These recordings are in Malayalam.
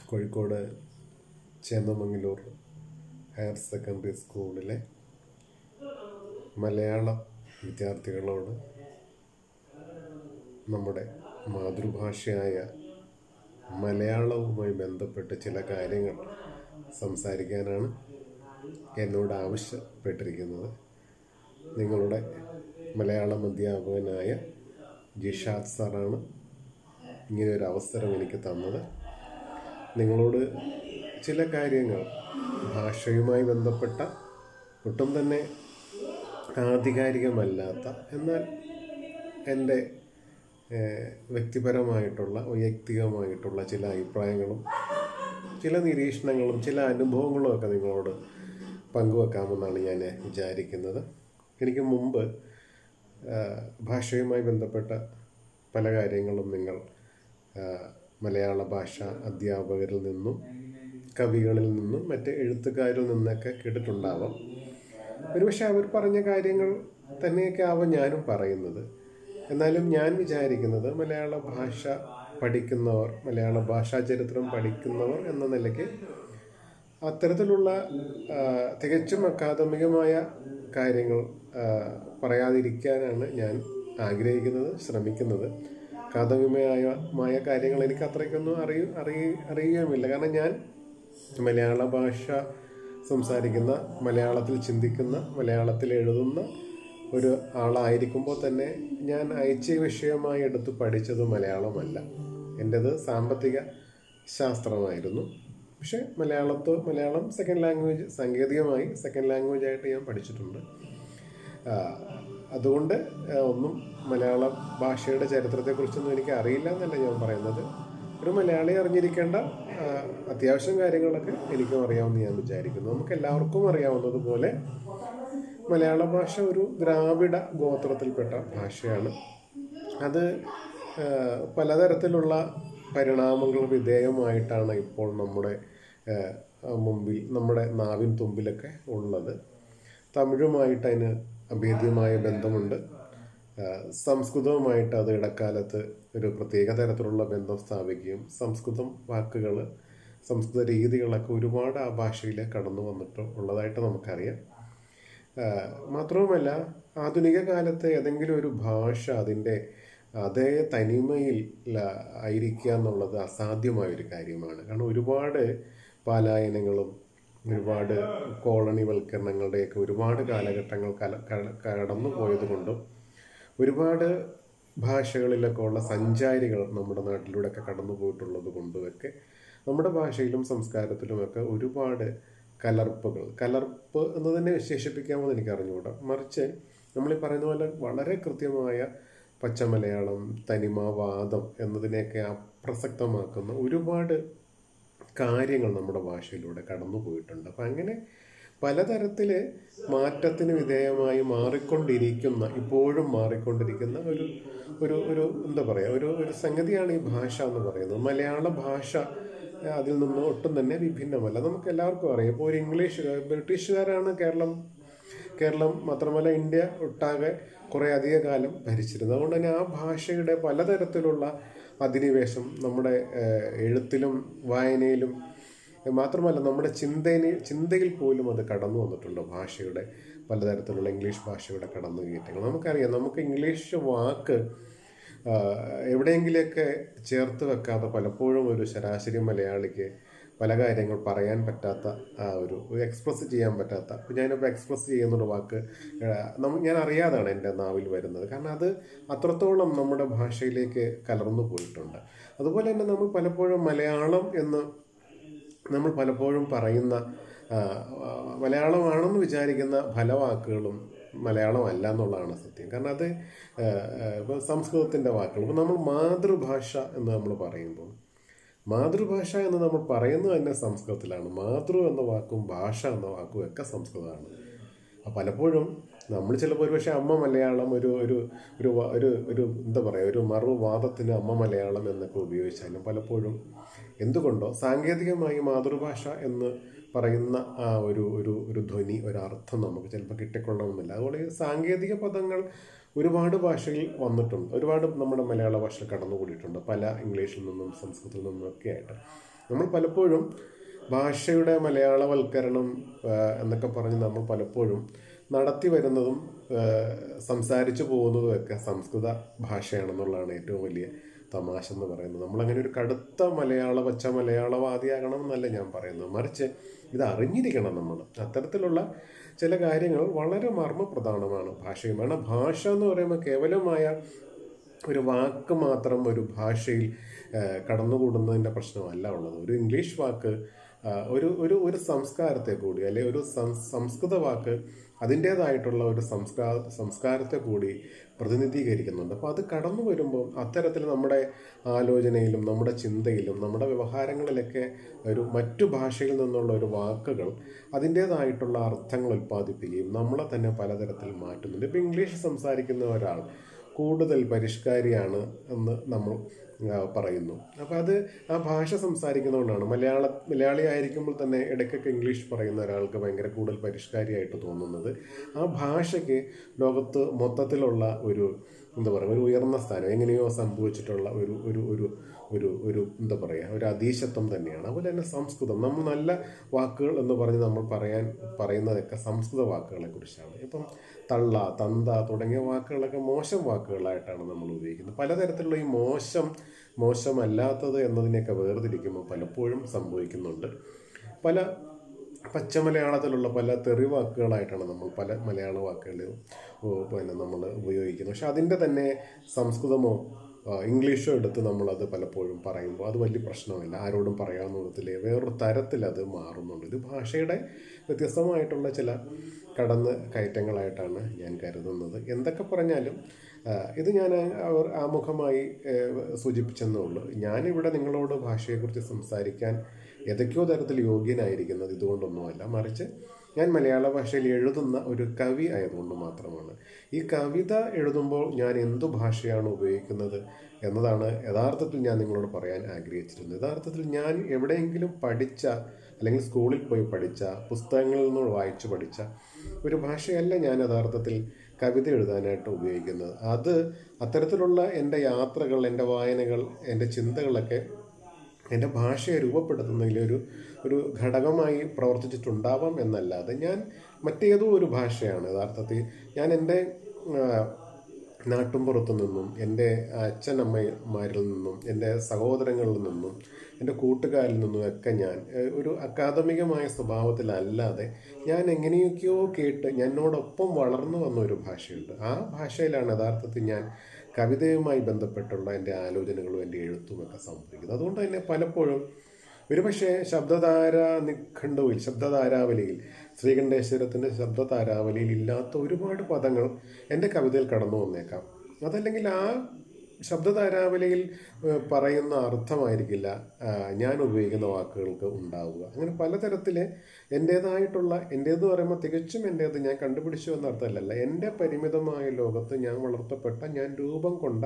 കോഴിക്കോട് ചേന്നമംഗലൂർ ഹയർ സെക്കൻഡറി സ്കൂളിലെ മലയാള വിദ്യാർത്ഥികളോട് നമ്മുടെ മാതൃഭാഷയായ മലയാളവുമായി ബന്ധപ്പെട്ട് ചില കാര്യങ്ങൾ സംസാരിക്കാനാണ് എന്നോട് ആവശ്യപ്പെട്ടിരിക്കുന്നത് നിങ്ങളുടെ മലയാളം അധ്യാപകനായ ജിഷാദ് സാറാണ് ഇങ്ങനെ ഒരു അവസരം എനിക്ക് തന്നത് നിങ്ങളോട് ചില കാര്യങ്ങൾ ഭാഷയുമായി ബന്ധപ്പെട്ട ഒട്ടും തന്നെ ആധികാരികമല്ലാത്ത എന്നാൽ എൻ്റെ ഏഹ്, വ്യക്തിപരമായിട്ടുള്ള വൈയക്തികമായിട്ടുള്ള ചില അഭിപ്രായങ്ങളും ചില നിരീക്ഷണങ്ങളും ചില അനുഭവങ്ങളും ഒക്കെ നിങ്ങളോട് പങ്കുവെക്കാമെന്നാണ് ഞാൻ വിചാരിക്കുന്നത് എനിക്ക് മുമ്പ് ആ, ഭാഷയുമായി ബന്ധപ്പെട്ട പല കാര്യങ്ങളും നിങ്ങൾ ആ, മലയാള ഭാഷ അധ്യാപകരിൽ നിന്നും കവികളിൽ നിന്നും മറ്റ് എഴുത്തുകാരിൽ നിന്നൊക്കെ കേട്ടിട്ടുണ്ടാവാം ഒരുപക്ഷെ അവർ പറഞ്ഞ കാര്യങ്ങൾ തന്നെയൊക്കെ ആവാം ഞാനും പറയുന്നത് എന്നാലും ഞാൻ വിചാരിക്കുന്നത് മലയാള ഭാഷ പഠിക്കുന്നവർ മലയാള ഭാഷാ ചരിത്രം പഠിക്കുന്നവർ എന്ന നിലയ്ക്ക് അത്തരത്തിലുള്ള ആ, തികച്ചും അക്കാദമികമായ കാര്യങ്ങൾ ആ, പറയാതിരിക്കാനാണ് ഞാൻ ആഗ്രഹിക്കുന്നത് ശ്രമിക്കുന്നത് അക്കാദമികമായ കാര്യങ്ങൾ എനിക്ക് അത്രയ്ക്കൊന്നും അറിയ അറിയ അറിയുകയുമില്ല കാരണം ഞാൻ മലയാള ഭാഷ സംസാരിക്കുന്ന മലയാളത്തിൽ ചിന്തിക്കുന്ന മലയാളത്തിൽ എഴുതുന്ന ഒരു ആളായിരിക്കുമ്പോൾ തന്നെ ഞാൻ ഐച്ഛിക വിഷയമായി എടുത്ത് പഠിച്ചത് മലയാളമല്ല എൻ്റെത് സാമ്പത്തിക ശാസ്ത്രമായിരുന്നു പക്ഷേ മലയാളത്തോ മലയാളം സെക്കൻഡ് ലാംഗ്വേജ് സാങ്കേതികമായി സെക്കൻഡ് ലാംഗ്വേജ് ആയിട്ട് ഞാൻ പഠിച്ചിട്ടുണ്ട് ആ, അതുകൊണ്ട് ആ, ഒന്നും മലയാള ഭാഷയുടെ ചരിത്രത്തെക്കുറിച്ചൊന്നും എനിക്ക് അറിയില്ല എന്നല്ല ഞാൻ പറയുന്നത് ഒരു മലയാളി അറിഞ്ഞിരിക്കേണ്ട ആ, അത്യാവശ്യം കാര്യങ്ങളൊക്കെ എനിക്കും അറിയാമെന്ന് ഞാൻ വിചാരിക്കുന്നു നമുക്ക് എല്ലാവർക്കും അറിയാവുന്നതുപോലെ മലയാള ഭാഷ ഒരു ദ്രാവിഡ ഗോത്രത്തിൽപ്പെട്ട ഭാഷയാണ് അത് ആ, പലതരത്തിലുള്ള പരിണാമങ്ങൾ വിധേയമായിട്ടാണ് ഇപ്പോൾ നമ്മുടെ ആ, മുമ്പിൽ നമ്മുടെ നാവിൻ തുമ്പിലൊക്കെ ഉള്ളത് തമിഴുമായിട്ട് അതിന് അഭേദ്യമായ ബന്ധമുണ്ട് ആ, സംസ്കൃതവുമായിട്ട് അത് ഇടക്കാലത്ത് ഒരു പ്രത്യേക തരത്തിലുള്ള ബന്ധം സ്ഥാപിക്കുകയും സംസ്കൃതം വാക്കുകൾ സംസ്കൃത രീതികളൊക്കെ ഒരുപാട് ആ ഭാഷയിൽ കടന്നു വന്നിട്ട് ഉള്ളതായിട്ട് നമുക്കറിയാം ആ, മാത്രവുമല്ല ആധുനിക കാലത്ത് ഏതെങ്കിലും ഒരു ഭാഷ അതിൻ്റെ അതേ തനിമയിൽ ല- ആയിരിക്കുക എന്നുള്ളത് അസാധ്യമായ ഒരു കാര്യമാണ് കാരണം ഒരുപാട് പലായനങ്ങളും ഒരുപാട് കോളനിവൽക്കരണങ്ങളുടെയൊക്കെ ഒരുപാട് കാലഘട്ടങ്ങൾ കല ക- കടന്നു പോയത് കൊണ്ടും ഒരുപാട് ഭാഷകളിലൊക്കെ ഉള്ള സഞ്ചാരികൾ നമ്മുടെ നാട്ടിലൂടെയൊക്കെ കടന്നു പോയിട്ടുള്ളത് കൊണ്ടുമൊക്കെ നമ്മുടെ ഭാഷയിലും സംസ്കാരത്തിലുമൊക്കെ ഒരുപാട് കലർപ്പുകൾ കലർപ്പ് എന്ന് തന്നെ വിശേഷിപ്പിക്കാമെന്ന് എനിക്ക് അറിഞ്ഞുകൂടാ മറിച്ച് നമ്മൾ ഈ പറയുന്ന പോലെ വളരെ കൃത്യമായ പച്ചമലയാളം തനിമ വാദം എന്നതിനെയൊക്കെ അപ്രസക്തമാക്കുന്ന ഒരുപാട് കാര്യങ്ങൾ നമ്മുടെ ഭാഷയിലൂടെ കടന്നു പോയിട്ടുണ്ട് അപ്പം അങ്ങനെ പലതരത്തിൽ മാറ്റത്തിന് വിധേയമായി മാറിക്കൊണ്ടിരിക്കുന്ന ഇപ്പോഴും മാറിക്കൊണ്ടിരിക്കുന്ന ഒരു ഒരു ഒരു എന്താ പറയുക ഒരു ഒരു സംഗതിയാണ് ഈ ഭാഷ എന്ന് പറയുന്നത് മലയാള ഭാഷ ഏഹ്, അതിൽ നിന്ന് ഒട്ടും തന്നെ വിഭിന്നമല്ല നമുക്ക് എല്ലാവർക്കും അറിയാം ഇപ്പോൾ ഒരു ഇംഗ്ലീഷ് ബ്രിട്ടീഷുകാരാണ് കേരളം കേരളം മാത്രമല്ല ഇന്ത്യ ഒട്ടാകെ കുറേ അധിക കാലം ഭരിച്ചിരുന്നത് അതുകൊണ്ട് തന്നെ ആ ഭാഷയുടെ പലതരത്തിലുള്ള അധിനിവേശം നമ്മുടെ ഏഹ്, എഴുത്തിലും വായനയിലും ഏഹ്, മാത്രമല്ല നമ്മുടെ ചിന്തയിൽ ചിന്തയിൽ പോലും അത് കടന്നു വന്നിട്ടുണ്ട് ഭാഷയുടെ പലതരത്തിലുള്ള ഇംഗ്ലീഷ് ഭാഷയുടെ കടന്നുകയറ്റങ്ങൾ നമുക്കറിയാം നമുക്ക് ഇംഗ്ലീഷ് വാക്ക് ആ, എവിടെയെങ്കിലുമൊക്കെ ചേർത്ത് വെക്കാതെ പലപ്പോഴും ഒരു ശരാശരി മലയാളിക്ക് പല കാര്യങ്ങൾ പറയാൻ പറ്റാത്ത ആ ഒരു എക്സ്പ്രസ് ചെയ്യാൻ പറ്റാത്ത ഇപ്പം ഞാനിപ്പോൾ എക്സ്പ്രസ് ചെയ്യുന്നൊരു വാക്ക് ആ, നമ്മ ഞാൻ അറിയാതാണ് എൻ്റെ നാവിൽ വരുന്നത് കാരണം അത് അത്രത്തോളം നമ്മുടെ ഭാഷയിലേക്ക് കലർന്നു പോയിട്ടുണ്ട് അതുപോലെ തന്നെ നമ്മൾ പലപ്പോഴും മലയാളം എന്ന് നമ്മൾ പലപ്പോഴും പറയുന്ന ആ, ആ, മലയാളമാണെന്ന് വിചാരിക്കുന്ന പല വാക്കുകളും മലയാളമല്ല എന്നുള്ളതാണ് സത്യം കാരണം അത് ആ, ആ, ഇപ്പൊ സംസ്കൃതത്തിൻ്റെ വാക്കുകൾ ഇപ്പം നമ്മൾ മാതൃഭാഷ എന്ന് നമ്മൾ പറയുമ്പോൾ മാതൃഭാഷ എന്ന് നമ്മൾ പറയുന്നത് തന്നെ സംസ്കൃതത്തിലാണ് മാതൃ എന്ന വാക്കും ഭാഷ എന്ന വാക്കും ഒക്കെ സംസ്കൃതമാണ് അപ്പോൾ പലപ്പോഴും നമ്മൾ ചിലപ്പോൾ ഒരുപക്ഷെ അമ്മ മലയാളം ഒരു ഒരു ഒരു വ- ഒരു ഒരു എന്താ പറയുക ഒരു മറുവാദത്തിന് അമ്മ മലയാളം എന്നൊക്കെ ഉപയോഗിച്ചാലും പലപ്പോഴും എന്തുകൊണ്ടോ സാങ്കേതികമായി മാതൃഭാഷ എന്ന് പറയുന്ന ആ ഒരു ഒരു ഒരു ധ്വനി ഒരു അർത്ഥം നമുക്ക് ചിലപ്പോൾ കിട്ടിക്കൊള്ളണമെന്നില്ല അതുപോലെ ഈ സാങ്കേതിക പദങ്ങൾ ഒരുപാട് ഭാഷയിൽ വന്നിട്ടുണ്ട് ഒരുപാട് നമ്മുടെ മലയാള ഭാഷ കടന്നുകൂടിയിട്ടുണ്ട് പല ഇംഗ്ലീഷിൽ നിന്നും സംസ്കൃതത്തിൽ നിന്നും ഒക്കെ ആയിട്ട് നമ്മൾ പലപ്പോഴും ഭാഷയുടെ മലയാളവൽക്കരണം ആ, എന്നൊക്കെ പറഞ്ഞ് നമ്മൾ പലപ്പോഴും നടത്തി വരുന്നതും ആ, സംസാരിച്ചു പോകുന്നതുമൊക്കെ സംസ്കൃത ഭാഷയാണെന്നുള്ളതാണ് ഏറ്റവും വലിയ തമാശ എന്ന് പറയുന്നത് നമ്മളങ്ങനെ ഒരു കടുത്ത മലയാള പച്ച മലയാളവാദിയാകണം എന്നല്ല ഞാൻ പറയുന്നത് മറിച്ച് ഇത് അറിഞ്ഞിരിക്കണം നമ്മൾ അത്തരത്തിലുള്ള ചില കാര്യങ്ങൾ വളരെ മർമ്മപ്രധാനമാണ് ഭാഷയുമാണ് ഭാഷ എന്ന് പറയുമ്പോൾ കേവലമായ ഒരു വാക്ക് മാത്രം ഒരു ഭാഷയിൽ ആ, കടന്നുകൂടുന്നതിൻ്റെ പ്രശ്നമല്ല ഉള്ളത് ഒരു ഇംഗ്ലീഷ് വാക്ക് ആ, ഒരു ഒരു ഒരു സംസ്കാരത്തെ കൂടി അല്ലെ ഒരു സം- സംസ്കൃത വാക്ക് അതിൻ്റേതായിട്ടുള്ള ഒരു സംസ്കാര സംസ്കാരത്തെ കൂടി പ്രതിനിധീകരിക്കുന്നുണ്ട് അപ്പോൾ അത് കടന്നു വരുമ്പോൾ അത്തരത്തിൽ നമ്മുടെ ആലോചനയിലും നമ്മുടെ ചിന്തയിലും നമ്മുടെ വ്യവഹാരങ്ങളിലൊക്കെ ഒരു മറ്റു ഭാഷയിൽ നിന്നുള്ള ഒരു വാക്കുകൾ അതിൻ്റേതായിട്ടുള്ള അർത്ഥങ്ങൾ ഉൽപ്പാദിപ്പിക്കുകയും നമ്മളെ തന്നെ പലതരത്തിൽ മാറ്റുന്നുണ്ട് ഇപ്പോൾ ഇംഗ്ലീഷ് സംസാരിക്കുന്ന ഒരാൾ കൂടുതൽ പരിഷ്കാരിയാണ് എന്ന് നമ്മൾ ആ, പറയുന്നു അപ്പോൾ അത് ആ ഭാഷ സംസാരിക്കുന്നതുകൊണ്ടാണ് മലയാള മലയാളി ആയിരിക്കുമ്പോൾ തന്നെ ഇടയ്ക്കൊക്കെ ഇംഗ്ലീഷ് പറയുന്ന ഒരാൾക്ക് ഭയങ്കര കൂടുതൽ പരിഷ്കാരിയായിട്ട് തോന്നുന്നത് ആ ഭാഷയ്ക്ക് ലോകത്ത് മൊത്തത്തിലുള്ള ഒരു എന്താ പറയുക ഒരു ഉയർന്ന സ്ഥാനം എങ്ങനെയോ സംഭവിച്ചിട്ടുള്ള ഒരു ഒരു ഒരു ഒരു ഒരു എന്താ പറയുക ഒരു അതീശത്വം തന്നെയാണ് അതുപോലെ തന്നെ സംസ്കൃതം നമ്മൾ നല്ല വാക്കുകൾ എന്ന് പറഞ്ഞ് നമ്മൾ പറയാൻ പറയുന്നതൊക്കെ സംസ്കൃത വാക്കുകളെ കുറിച്ചാണ് ഇപ്പം തള്ള തന്ത തുടങ്ങിയ വാക്കുകളൊക്കെ മോശം വാക്കുകളായിട്ടാണ് നമ്മൾ ഉപയോഗിക്കുന്നത് പലതരത്തിലുള്ള ഈ മോശം മോശമല്ലാത്തത് എന്നതിനെയൊക്കെ വേർതിരിക്കുമ്പോൾ പലപ്പോഴും സംഭവിക്കുന്നുണ്ട് പല പച്ച മലയാളത്തിലുള്ള പല തെറി വാക്കുകളായിട്ടാണ് നമ്മൾ പല മലയാള വാക്കുകൾ പിന്നെ നമ്മൾ ഉപയോഗിക്കുന്നത് പക്ഷെ അതിൻ്റെ തന്നെ സംസ്കൃതമോ ആ, ഇംഗ്ലീഷോ എടുത്ത് നമ്മളത് പലപ്പോഴും പറയുമ്പോൾ അത് വലിയ പ്രശ്നമില്ല ആരോടും പറയാവുന്ന വിധത്തിൽ വേറൊരു തരത്തിൽ അത് മാറുന്നുണ്ട് ഇത് ഭാഷയുടെ വ്യത്യസ്തമായിട്ടുള്ള ചില കടന്ന് കയറ്റങ്ങളായിട്ടാണ് ഞാൻ കരുതുന്നത് എന്തൊക്കെ പറഞ്ഞാലും ആ, ഇത് ഞാൻ അവർ ആമുഖമായി ഏഹ്, സൂചിപ്പിച്ചെന്നേ ഉള്ളൂ ഞാനിവിടെ നിങ്ങളോട് ഭാഷയെക്കുറിച്ച് സംസാരിക്കാൻ ഏതൊക്കെയോ തരത്തിൽ യോഗ്യനായിരിക്കുന്നത് ഇതുകൊണ്ടൊന്നുമല്ല മറിച്ച് ഞാൻ മലയാള ഭാഷയിൽ എഴുതുന്ന ഒരു കവി ആയതുകൊണ്ട് മാത്രമാണ് ഈ കവിത എഴുതുമ്പോൾ ഞാൻ എന്തു ഭാഷയാണ് ഉപയോഗിക്കുന്നത് എന്നതാണ് യഥാർത്ഥത്തിൽ ഞാൻ നിങ്ങളോട് പറയാൻ ആഗ്രഹിച്ചിരുന്നത് യഥാർത്ഥത്തിൽ ഞാൻ എവിടെയെങ്കിലും പഠിച്ച അല്ലെങ്കിൽ സ്കൂളിൽ പോയി പഠിച്ച പുസ്തകങ്ങളിൽ നിന്ന് വായിച്ചു പഠിച്ച ഒരു ഭാഷയല്ല ഞാൻ യഥാർത്ഥത്തിൽ കവിത എഴുതാനായിട്ട് ഉപയോഗിക്കുന്നത് അത് അത്തരത്തിലുള്ള എൻ്റെ യാത്രകൾ എൻ്റെ വായനകൾ എൻ്റെ ചിന്തകളൊക്കെ എൻ്റെ ഭാഷയെ രൂപപ്പെടുത്തുന്നതിൽ ഒരു ഒരു ഘടകമായി പ്രവർത്തിച്ചിട്ടുണ്ടാവാം എന്നല്ലാതെ ഞാൻ മറ്റേതോ ഒരു ഭാഷയാണ് യഥാർത്ഥത്തിൽ ഞാൻ എൻ്റെ ആ, നാട്ടുംപുറത്തു നിന്നും എൻ്റെ അച്ഛനമ്മമാരിൽ നിന്നും എൻ്റെ സഹോദരങ്ങളിൽ നിന്നും എൻ്റെ കൂട്ടുകാരിൽ നിന്നും ഒക്കെ ഞാൻ ഏഹ്, ഒരു അക്കാദമികമായ സ്വഭാവത്തിലല്ലാതെ ഞാൻ എങ്ങനെയൊക്കെയോ കേട്ട് എന്നോടൊപ്പം വളർന്നു വന്ന ഒരു ഭാഷയുണ്ട് ആ ഭാഷയിലാണ് യഥാർത്ഥത്തിൽ ഞാൻ കവിതയുമായി ബന്ധപ്പെട്ടുള്ള എൻ്റെ ആലോചനകളും എൻ്റെ എഴുത്തുമൊക്കെ സംഭവിക്കുന്നത് അതുകൊണ്ട് തന്നെ പലപ്പോഴും ഒരുപക്ഷെ ശബ്ദധാര നിഘണ്ടുവിൽ ശബ്ദധാരാവലിയിൽ ശ്രീകണ്ഠേശ്വരത്തിൻ്റെ ശബ്ദധാരാവലിയിൽ ഇല്ലാത്ത ഒരുപാട് പദങ്ങൾ എൻ്റെ കവിതയിൽ കടന്നു വന്നേക്കാം അതല്ലെങ്കിൽ ആ ശബ്ദധാരാവലിയിൽ ഏഹ്, പറയുന്ന അർത്ഥമായിരിക്കില്ല ആ, ഞാൻ ഉപയോഗിക്കുന്ന വാക്കുകൾക്ക് ഉണ്ടാവുക അങ്ങനെ പലതരത്തിൽ എൻ്റേതായിട്ടുള്ള എൻ്റേത് പറയുമ്പോൾ തികച്ചും എൻ്റേത് ഞാൻ കണ്ടുപിടിച്ചു എന്ന അർത്ഥമല്ല എൻ്റെ പരിമിതമായ ലോകത്ത് ഞാൻ വളർത്തപ്പെട്ട ഞാൻ രൂപം കൊണ്ട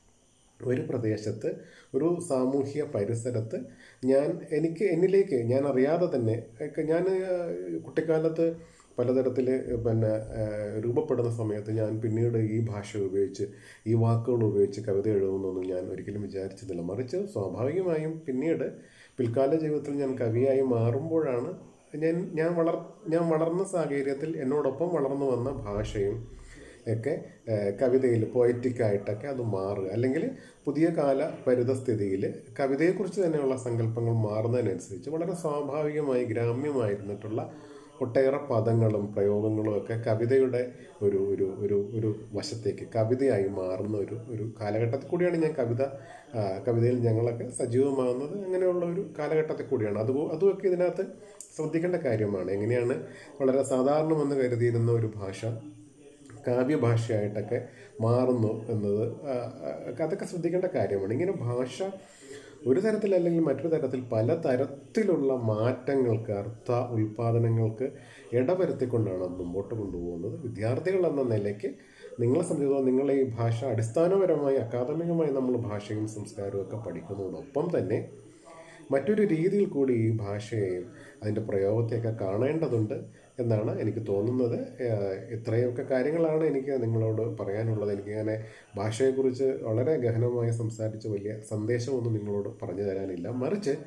ഒരു പ്രദേശത്ത് ഒരു സാമൂഹ്യ പരിസരത്ത് ഞാൻ എനിക്ക് എന്നിലേക്ക് ഞാൻ അറിയാതെ തന്നെ ഒക്കെ ഞാൻ ആ, കുട്ടിക്കാലത്ത് പലതരത്തിൽ പിന്നെ ആ, രൂപപ്പെടുന്ന സമയത്ത് ഞാൻ പിന്നീട് ഈ ഭാഷ ഉപയോഗിച്ച് ഈ വാക്കുകൾ ഉപയോഗിച്ച് കവിത എഴുതുമെന്നൊന്നും ഞാൻ ഒരിക്കലും വിചാരിച്ചതില്ല മറിച്ച് സ്വാഭാവികമായും പിന്നീട് പിൽക്കാല ജീവിതത്തിൽ ഞാൻ കവിയായി മാറുമ്പോഴാണ് ഞാൻ ഞാൻ വളർ ഞാൻ വളർന്ന സാഹചര്യത്തിൽ എന്നോടൊപ്പം വളർന്നു വന്ന ഭാഷയും ഒക്കെ ഏഹ്, കവിതയിൽ പോയറ്റിക്കായിട്ടൊക്കെ അത് മാറുക അല്ലെങ്കിൽ പുതിയ കാല പരിതസ്ഥിതിയിൽ കവിതയെക്കുറിച്ച് തന്നെയുള്ള സങ്കല്പങ്ങൾ മാറുന്നതിനനുസരിച്ച് വളരെ സ്വാഭാവികമായി ഗ്രാമ്യമായിരുന്നിട്ടുള്ള ഒട്ടേറെ പദങ്ങളും പ്രയോഗങ്ങളും ഒക്കെ കവിതയുടെ ഒരു ഒരു ഒരു ഒരു വശത്തേക്ക് കവിതയായി മാറുന്ന ഒരു ഒരു കാലഘട്ടത്തിൽ കൂടിയാണ് ഞാൻ കവിത ആ, കവിതയിൽ ഞങ്ങളൊക്കെ സജീവമാകുന്നത് അങ്ങനെയുള്ള ഒരു കാലഘട്ടത്തിൽ കൂടിയാണ് അത് അതുമൊക്കെ ഇതിനകത്ത് ശ്രദ്ധിക്കേണ്ട കാര്യമാണ് എങ്ങനെയാണ് വളരെ സാധാരണമെന്ന് കരുതിയിരുന്ന ഒരു ഭാഷ കാവ്യഭാഷയായിട്ടൊക്കെ മാറുന്നു എന്നത് ആ, ആ, അതൊക്കെ ശ്രദ്ധിക്കേണ്ട കാര്യമാണ് ഇങ്ങനെ ഭാഷ ഒരു തരത്തിലല്ലെങ്കിൽ മറ്റൊരു തരത്തിൽ പല തരത്തിലുള്ള മാറ്റങ്ങൾക്ക് അർത്ഥ ഉൽപാദനങ്ങൾക്ക് ഇടവരുത്തിക്കൊണ്ടാണ് അത് മുമ്പോട്ട് കൊണ്ടുപോകുന്നത് വിദ്യാർത്ഥികൾ എന്ന നിലയ്ക്ക് നിങ്ങളെ സംബന്ധിച്ചിടത്തോളം നിങ്ങൾ ഈ ഭാഷ അടിസ്ഥാനപരമായി അക്കാദമികമായി നമ്മൾ ഭാഷയും സംസ്കാരവും ഒക്കെ പഠിക്കുന്നതോടൊപ്പം തന്നെ മറ്റൊരു രീതിയിൽ കൂടി ഈ ഭാഷയെയും അതിൻ്റെ പ്രയോഗത്തെയൊക്കെ കാണേണ്ടതുണ്ട് എന്നാണ് എനിക്ക് തോന്നുന്നത് ഏഹ് ഇത്രയൊക്കെ കാര്യങ്ങളാണ് എനിക്ക് നിങ്ങളോട് പറയാനുള്ളത് എനിക്കിങ്ങനെ ഭാഷയെക്കുറിച്ച് വളരെ ഗഹനമായി സംസാരിച്ച് വലിയ സന്ദേശമൊന്നും നിങ്ങളോട് പറഞ്ഞു തരാനില്ല മറിച്ച്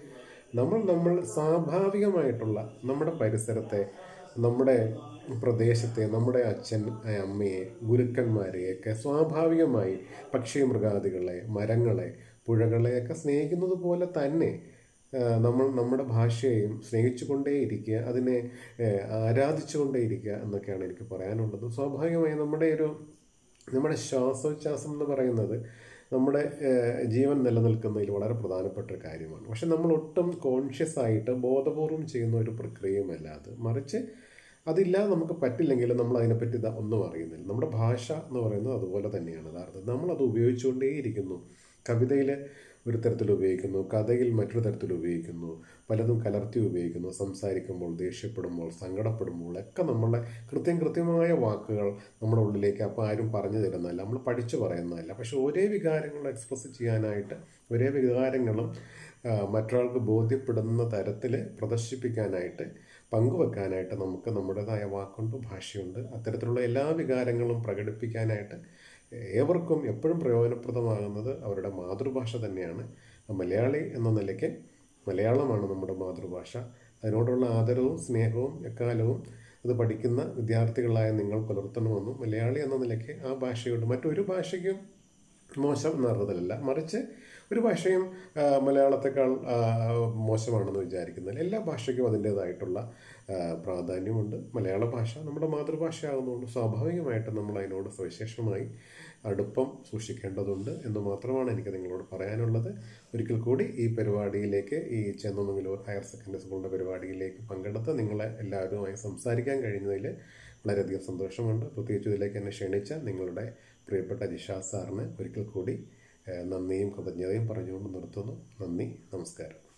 നമ്മൾ നമ്മൾ സ്വാഭാവികമായിട്ടുള്ള നമ്മുടെ പരിസരത്തെ നമ്മുടെ പ്രദേശത്തെ നമ്മുടെ അച്ഛൻ അമ്മയെ ഗുരുക്കന്മാരെയൊക്കെ സ്വാഭാവികമായി പക്ഷി മൃഗാദികളെ മരങ്ങളെ പുഴകളെയൊക്കെ സ്നേഹിക്കുന്നത് പോലെ തന്നെ ആ, നമ്മൾ നമ്മുടെ ഭാഷയെയും സ്നേഹിച്ചുകൊണ്ടേയിരിക്കുക അതിനെ ഏഹ്, ആരാധിച്ചുകൊണ്ടേയിരിക്കുക എന്നൊക്കെയാണ് എനിക്ക് പറയാനുള്ളത് സ്വാഭാവികമായി നമ്മുടെ ഒരു നമ്മുടെ ശ്വാസോച്ഛ്വാസം എന്ന് പറയുന്നത് നമ്മുടെ ഏഹ്, ജീവൻ നിലനിൽക്കുന്നതിൽ വളരെ പ്രധാനപ്പെട്ട ഒരു കാര്യമാണ് പക്ഷെ നമ്മൾ ഒട്ടും കോൺഷ്യസ് ആയിട്ട് ബോധപൂർവം ചെയ്യുന്ന ഒരു പ്രക്രിയയുമല്ല അത് മറിച്ച് അതില്ലാതെ നമുക്ക് പറ്റില്ലെങ്കിൽ നമ്മൾ അതിനെപ്പറ്റി ഇതാ ഒന്നും അറിയുന്നില്ല നമ്മുടെ ഭാഷ എന്ന് പറയുന്നത് അതുപോലെ തന്നെയാണ് യഥാർത്ഥത്തിൽ നമ്മളത് ഉപയോഗിച്ചുകൊണ്ടേയിരിക്കുന്നു കവിതയിൽ ഒരു തരത്തിൽ ഉപയോഗിക്കുന്നു കഥയിൽ മറ്റൊരു തരത്തിൽ ഉപയോഗിക്കുന്നു പലതും കലർത്തി ഉപയോഗിക്കുന്നു സംസാരിക്കുമ്പോൾ ദേഷ്യപ്പെടുമ്പോൾ സങ്കടപ്പെടുമ്പോൾ ഒക്കെ നമ്മളെ കൃത്യം കൃത്യമായ വാക്കുകൾ നമ്മുടെ ഉള്ളിലേക്ക് അപ്പോൾ ആരും പറഞ്ഞു തരുന്നതല്ല നമ്മൾ പഠിച്ചു പറയുന്നതല്ല പക്ഷെ ഒരേ വികാരങ്ങൾ എക്സ്പ്രസ് ചെയ്യാനായിട്ട് ഒരേ വികാരങ്ങളും ആ, മറ്റൊരാൾക്ക് ബോധ്യപ്പെടുന്ന തരത്തിൽ പ്രദർശിപ്പിക്കാനായിട്ട് പങ്കുവെക്കാനായിട്ട് നമുക്ക് നമ്മുടേതായ വാക്കുണ്ട് ഭാഷയുണ്ട് അത്തരത്തിലുള്ള എല്ലാ വികാരങ്ങളും പ്രകടിപ്പിക്കാനായിട്ട് ഏവർക്കും എപ്പോഴും പ്രയോജനപ്രദമാകുന്നത് അവരുടെ മാതൃഭാഷ തന്നെയാണ് മലയാളി എന്ന നിലയ്ക്ക് മലയാളമാണ് നമ്മുടെ മാതൃഭാഷ അതിനോടുള്ള ആദരവും സ്നേഹവും എക്കാലവും അത് പഠിക്കുന്ന വിദ്യാർത്ഥികളായ നിങ്ങൾ പുലർത്തണമെന്നും മലയാളി എന്ന നിലയ്ക്ക് ആ ഭാഷയോട് മറ്റൊരു ഭാഷയ്ക്കും മോശം എന്ന അർത്ഥത്തിലല്ല മറിച്ച് ഒരു ഭാഷയും ആ, മലയാളത്തെക്കാൾ ആ, മോശമാണെന്ന് വിചാരിക്കുന്നില്ല എല്ലാ ഭാഷയ്ക്കും അതിൻ്റേതായിട്ടുള്ള ആ, പ്രാധാന്യമുണ്ട് മലയാള ഭാഷ നമ്മുടെ മാതൃഭാഷയാകുന്നതുകൊണ്ട് സ്വാഭാവികമായിട്ടും നമ്മൾ അതിനോട് സവിശേഷമായി അടുപ്പം സൂക്ഷിക്കേണ്ടതുണ്ട് എന്ന് മാത്രമാണ് എനിക്ക് നിങ്ങളോട് പറയാനുള്ളത് ഒരിക്കൽ കൂടി ഈ പരിപാടിയിലേക്ക് ഈ ചെന്നമംഗലൂർ ഹയർ സെക്കൻഡറി സ്കൂളിൻ്റെ പരിപാടിയിലേക്ക് പങ്കെടുത്ത് നിങ്ങളെ എല്ലാവരുമായി സംസാരിക്കാൻ കഴിഞ്ഞതിൽ വളരെയധികം സന്തോഷമുണ്ട് പ്രത്യേകിച്ച് ഇതിലേക്ക് എന്നെ ക്ഷണിച്ച നിങ്ങളുടെ പ്രിയപ്പെട്ട ജിഷാ സാറിന് ഒരിക്കൽ കൂടി ഏഹ്, നന്ദിയും കൃതജ്ഞതയും പറഞ്ഞുകൊണ്ട് നിർത്തുന്നു നന്ദി നമസ്കാരം